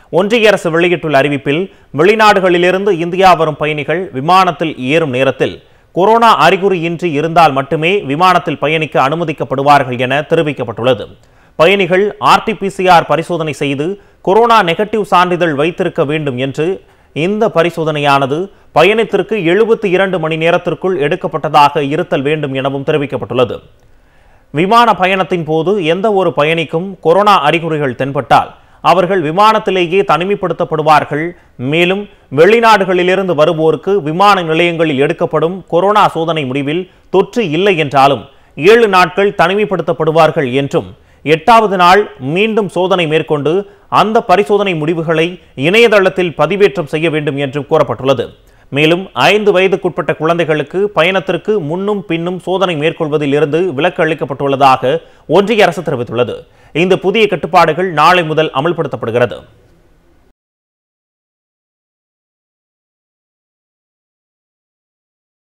ஒன்றிய அரசு வெளியிட்டுள்ள அறிவிப்பில் வெளிநாடுகளிலிருந்து இந்தியா வரும் பயணிகள் விமானத்தில் ஏறும் நேரத்தில் கொரோனா அறிகுறியின்றி இருந்தால் மட்டுமே விமானத்தில் பயணிக்க அனுமதிக்கப்படுவார்கள் என தெரிவிக்கப்பட்டுள்ளது பயணிகள் ஆர்டிபிசிஆர் பரிசோதனை செய்து கொரோனா நெகட்டிவ் சான்றிதழ் வைத்திருக்க வேண்டும் என்று இந்த பரிசோதனையானது பயணத்திற்கு எழுபத்தி இரண்டு மணி நேரத்திற்குள் எடுக்கப்பட்டதாக இருத்தல் வேண்டும் எனவும் தெரிவிக்கப்பட்டுள்ளது விமான பயணத்தின் போது எந்த ஒரு பயணிக்கும் கொரோனா அறிகுறிகள் தென்பட்டால் அவர்கள் விமானத்திலேயே தனிமைப்படுத்தப்படுவார்கள் மேலும் வெளிநாடுகளிலிருந்து வருவோருக்கு விமான நிலையங்களில் எடுக்கப்படும் கொரோனா சோதனை முடிவில் தொற்று இல்லை என்றாலும் ஏழு நாட்கள் தனிமைப்படுத்தப்படுவார்கள் என்றும் எட்டாவது நாள் மீண்டும் சோதனை மேற்கொண்டு அந்த பரிசோதனை முடிவுகளை இணையதளத்தில் பதிவேற்றம் செய்ய வேண்டும் என்றும் கூறப்பட்டுள்ளது மேலும் ஐந்து வயதுக்குட்பட்ட குழந்தைகளுக்கு பயணத்திற்கு முன்னும் பின்னும் சோதனை மேற்கொள்வதில் இருந்து விலக்கு அளிக்கப்பட்டுள்ளதாக ஒன்றிய அரசு தெரிவித்துள்ளது இந்த புதிய கட்டுப்பாடுகள் நாளை முதல் அமல்படுத்தப்படுகிறது